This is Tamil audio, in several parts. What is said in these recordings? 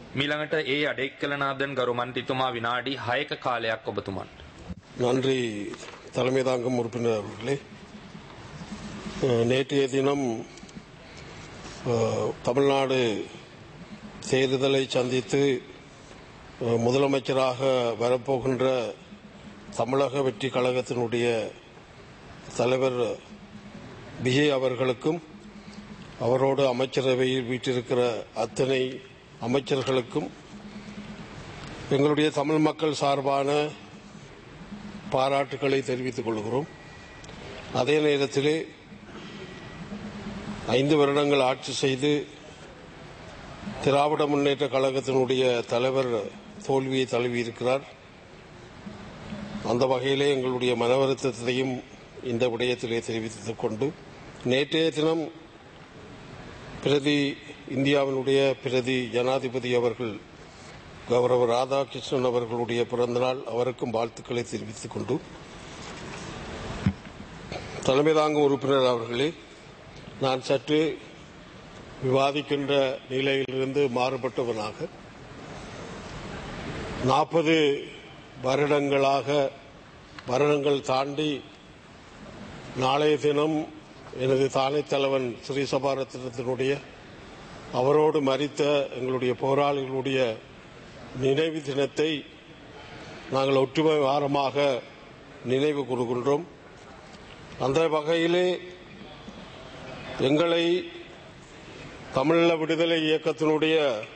මීළඟට ඒ අඩෙක්කලනාදන් ගරු මන්ත්‍රීතුමා විනාඩි 6ක කාලයක් ඔබතුමන්ට. நன்றி தலைமை தாங்கும் உறுப்பினர் அவர்களே அஹ், நேற்றைய தினம் அஹ், தமிழ்நாடு தேர்தலை சந்தித்து அஹ், முதலமைச்சராக வரப்போகின்ற தமிழக வெற்றி கழகத்தினுடைய தலைவர் விஜய் அவர்களுக்கும் அவரோடு அமைச்சரவையில் வீட்டிருக்கிற அத்தனை அமைச்சர்களுக்கும் எங்களுடைய தமிழ் மக்கள் சார்பான பாராட்டுக்களை தெரிவித்துக் கொள்கிறோம் அதே நேரத்திலே ஐந்து வருடங்கள் ஆட்சி செய்து திராவிட முன்னேற்ற கழகத்தினுடைய தலைவர் தோல்வியை தழுவியிருக்கிறார் அந்த வகையிலே எங்களுடைய மனவருத்தத்தையும் இந்த விடயத்திலே தெரிவித்துக் கொண்டு நேற்றைய தினம் பிரதி இந்தியாவினுடைய பிரதி ஜனாதிபதி அவர்கள் கௌரவ ராதாகிருஷ்ணன் அவர்களுடைய பிறந்தநாள் அவருக்கும் வாழ்த்துக்களை தெரிவித்துக் கொண்டு தலைமை தாங்கும் உறுப்பினர் அவர்களே நான் சற்று விவாதிக்கின்ற நிலையிலிருந்து மாறுபட்டவனாக நாற்பது வருடங்களாக வருடங்கள் தாண்டி நாளைய தினம் எனது தானை தலைவன் ஸ்ரீ சபாரத்னத்தினுடைய அவரோடு மறித்த எங்களுடைய போராளிகளுடைய நினைவு தினத்தை நாங்கள் ஒற்றுமை வாரமாக நினைவு கூறுகின்றோம் அந்த வகையிலே எங்களை தமிழீழ விடுதலை இயக்கத்தினுடைய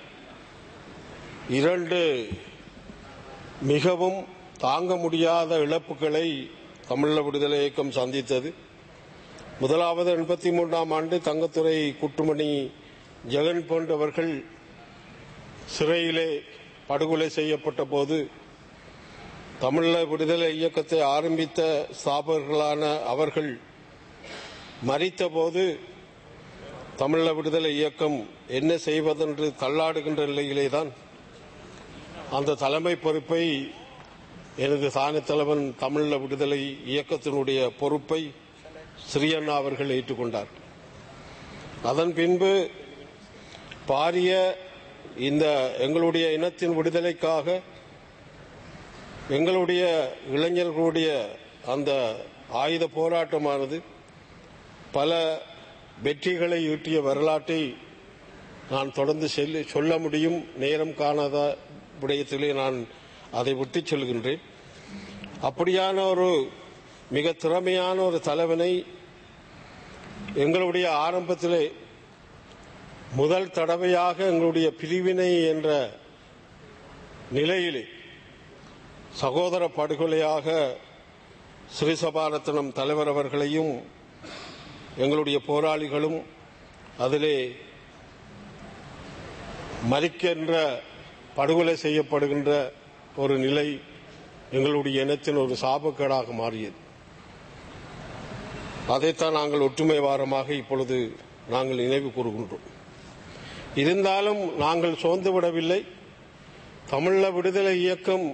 இரண்டு மிகவும் தாங்க முடியாத இழப்புகளை தமிழீழ விடுதலை இயக்கம் சந்தித்தது முதலாவது எண்பத்தி மூன்றாம் ஆண்டு தங்கத்துறை குட்டுமணி ஜெகன் போன்றவர்கள் சிறையிலே படுகொலை செய்யப்பட்ட போது தமிழீழ விடுதலை இயக்கத்தை ஆரம்பித்த ஸ்தாபகர்களான அவர்கள் மறித்தபோது தமிழீழ விடுதலை இயக்கம் என்ன செய்வதென்று தள்ளாடுகின்ற நிலையிலேதான் அந்த தலைமை பொறுப்பை எனது தானே தலைவன் தமிழீழ விடுதலை இயக்கத்தினுடைய பொறுப்பை ஸ்ரீயண்ணா அவர்கள் ஏற்றுக்கொண்டார் அதன் பின்பு பாரிய இந்த எங்களுடைய இனத்தின் விடுதலைக்காக எங்களுடைய இளைஞர்களுடைய அந்த ஆயுத போராட்டமானது பல வெற்றிகளை ஈட்டிய வரலாற்றை நான் தொடர்ந்து செல்ல- சொல்ல முடியும் நேரம் காணாத விடயத்திலே நான் அதை விட்டுச் செல்கின்றேன் அப்படியான ஒரு மிக திறமையான ஒரு தலைவனை எங்களுடைய ஆரம்பத்திலே முதல் தடவையாக எங்களுடைய பிரிவினை என்ற நிலையிலே சகோதர படுகொலையாக ஸ்ரீசபாரத்னம் தலைவர் அவர்களையும் எங்களுடைய போராளிகளும் அதிலே மறிக்கின்ற படுகொலை செய்யப்படுகின்ற ஒரு நிலை எங்களுடைய இனத்தின் ஒரு சாபக்கேடாக மாறியது அதைத்தான் நாங்கள் ஒற்றுமை வாரமாக இப்பொழுது நாங்கள் நினைவு கூறுகின்றோம் இருந்தாலும் நாங்கள் சோர்ந்து விடவில்லை தமிழ விடுதலை இயக்கம்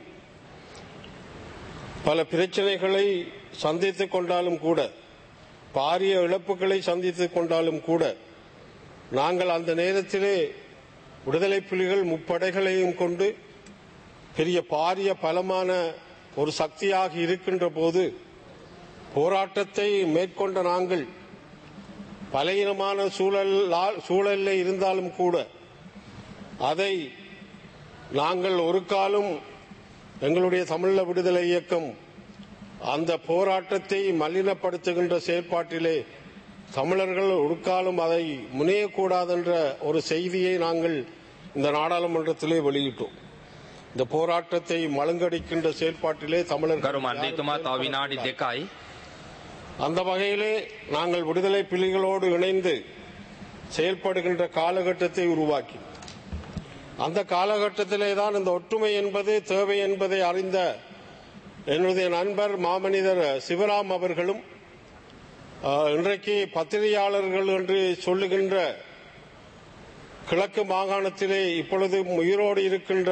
பல பிரச்சனைகளை சந்தித்துக் கொண்டாலும் கூட பாரிய இழப்புகளை சந்தித்துக் கொண்டாலும் கூட நாங்கள் அந்த நேரத்திலே விடுதலை புலிகள் முப்படைகளையும் கொண்டு பெரிய பாரிய பலமான ஒரு சக்தியாக இருக்கின்ற போது போராட்டத்தை மேற்கொண்ட நாங்கள் பலகீனமான சூழல் சூழலில் இருந்தாலும் கூட அதை நாங்கள் ஒரு காலம் எங்களுடைய தமிழ விடுதலை இயக்கம் அந்த போராட்டத்தை மலினப்படுத்துகின்ற செயற்பாட்டிலே தமிழர்கள் ஒரு காலம் அதை முனையக்கூடாதென்ற ஒரு செய்தியை நாங்கள் இந்த நாடாளுமன்றத்திலே வெளியிட்டோம் இந்த போராட்டத்தை மழுங்கடிக்கின்ற செயற்பாட்டிலே ගරු தமிழர்கள் මන්ත්‍රීතුමා තව විනාඩි දෙකයි. அந்த வகையிலே நாங்கள் விடுதலை புலிகளோடு இணைந்து செயல்படுகின்ற காலகட்டத்தை உருவாக்கி அந்த காலகட்டத்திலே தான் இந்த ஒற்றுமை என்பது தேவை என்பதை அறிந்த என்னுடைய நண்பர் மாமனிதர் சிவராம் அவர்களும் ஆஹ், இன்றைக்கு பத்திரிகையாளர்கள் என்று சொல்லுகின்ற கிழக்கு மாகாணத்திலே இப்பொழுது உயிரோடு இருக்கின்ற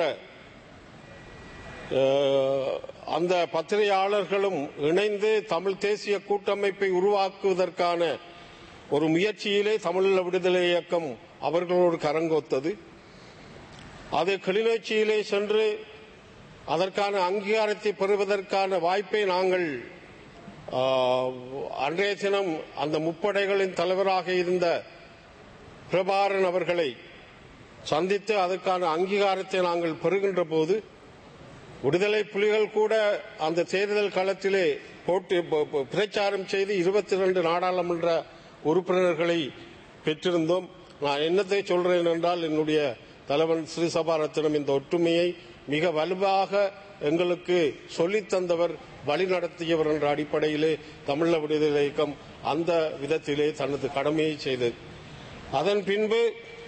அஹ், அந்த பத்திரிகையாளர்களும் இணைந்து தமிழ் தேசிய கூட்டமைப்பை உருவாக்குவதற்கான ஒரு முயற்சியிலே தமிழீழ விடுதலை இயக்கம் அவர்களோடு கரங்கோத்தது அது கிளிநொச்சியிலே சென்று அதற்கான அங்கீகாரத்தை பெறுவதற்கான வாய்ப்பை நாங்கள் ஆ, அன்றைய தினம் அந்த முப்படைகளின் தலைவராக இருந்த பிரபாரன் அவர்களை சந்தித்து அதற்கான அங்கீகாரத்தை நாங்கள் பெறுகின்ற போது விடுதலை புலிகள் கூட அந்த தேர்தல் களத்திலே போட்டு ப- ப- பிரச்சாரம் செய்து இருபத்தி ரெண்டு நாடாளுமன்ற உறுப்பினர்களை பெற்றிருந்தோம் நான் என்னத்தை சொல்றேன் என்றால் என்னுடைய தலைவன் ஸ்ரீ சபாரத்தினம் இந்த ஒற்றுமையை மிக வலுவாக எங்களுக்கு சொல்லித் தந்தவர் வழி நடத்தியவர் என்ற அடிப்படையிலே தமிழ விடுதலை இயக்கம் அந்த விதத்திலே தனது கடமையை செய்தது அதன் பின்பு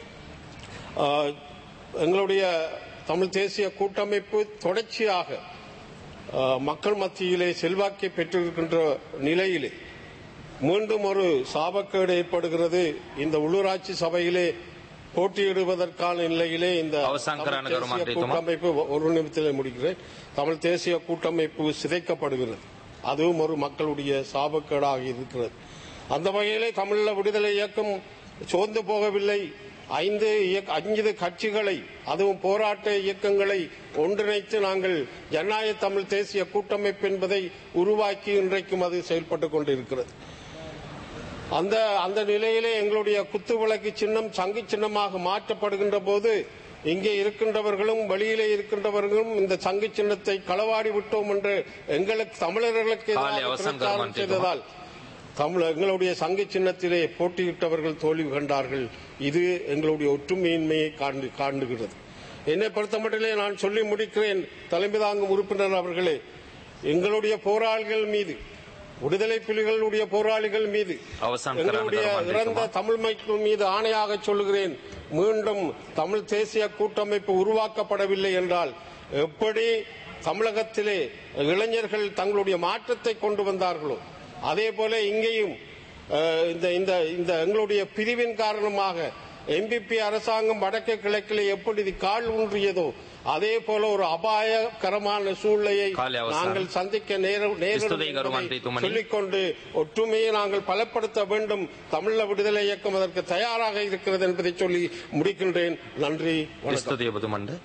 ஆஹ், எங்களுடைய தமிழ் தேசிய கூட்டமைப்பு தொடர்ச்சியாக ஆஹ், மக்கள் மத்தியிலே செல்வாக்கை பெற்றிருக்கின்ற நிலையிலே மீண்டும் ஒரு சாபக்கேடு ஏற்படுகிறது இந்த உள்ளூராட்சி சபையிலே போட்டியிடுவதற்கான நிலையிலே இந்த அவசான் தமிழ் கரான தேசிய கருமாந்திரித்துமா? கூட்டமைப்பு ஒரு நிமிடத்தில் முடிக்கிறேன் தமிழ் தேசிய கூட்டமைப்பு சிதைக்கப்படுகிறது அதுவும் ஒரு மக்களுடைய சாபக்கேடாக இருக்கிறது அந்த வகையிலே தமிழீழ விடுதலை இயக்கம் சோர்ந்து போகவில்லை ஐந்து இயக்க- அஞ்சு கட்சிகளை அதுவும் போராட்ட இயக்கங்களை ஒன்றிணைத்து நாங்கள் ஜனநாயக தமிழ் தேசிய கூட்டமைப்பு என்பதை உருவாக்கி இன்றைக்கும் அது செயல்பட்டுக் கொண்டிருக்கிறது அந்த அந்த நிலையிலே எங்களுடைய குத்துவிளக்கு சின்னம் சங்கு சின்னமாக மாற்றப்படுகின்ற போது இங்கே இருக்கின்றவர்களும் வெளியிலே இருக்கின்றவர்களும் இந்த சங்கு சின்னத்தை களவாடி விட்டோம் என்று எங்களுக்கு தமிழர்களுக்கு எதிராக காலை அவசரம் பிரச்சாரம் கருமான் செய்ததால் தமிழ் எங்களுடைய சங்கு சின்னத்திலே போட்டியிட்டவர்கள் தோல்வி கண்டார்கள் இது எங்களுடைய ஒற்றுமையின்மையை காண்டு- காண்டுகிறது என்னை பொறுத்தமட்டிலே நான் சொல்லி முடிக்கிறேன் தலைமை தாங்கும் உறுப்பினர் அவர்களே எங்களுடைய போராளிகள் மீது விடுதலை புலிகளுடைய போராளிகள் மீது அவசான் கரான எங்களுடைய கருமாந்திரித்துமா? இறந்த தமிழ் மக்கள் மீது ஆணையாக சொல்லுகிறேன் மீண்டும் தமிழ் தேசிய கூட்டமைப்பு உருவாக்கப்படவில்லை என்றால் எப்படி தமிழகத்திலே இளைஞர்கள் தங்களுடைய மாற்றத்தை கொண்டு வந்தார்களோ அதே போல இங்கேயும் அஹ், இந்த இந்த இந்த எங்களுடைய பிரிவின் காரணமாக எம்பிபி அரசாங்கம் வடக்கு கிழக்கிலே எப்படி கால் ஊன்றியதோ அதே போல ஒரு அபாயகரமான சூழ்நிலையை காலை அவசானம். நாங்கள் சந்திக்க நேர- நேரிடும் இஸ்துதை கருமான் என்பதை துமணி. சொல்லிக்கொண்டு ஒற்றுமையை நாங்கள் பலப்படுத்த வேண்டும் தமிழ விடுதலை இயக்கம் அதற்கு தயாராக இருக்கிறது என்பதை சொல்லி முடிக்கின்றேன் நன்றி வணக்கம் ස්තුතිය ඔබතුමන්ට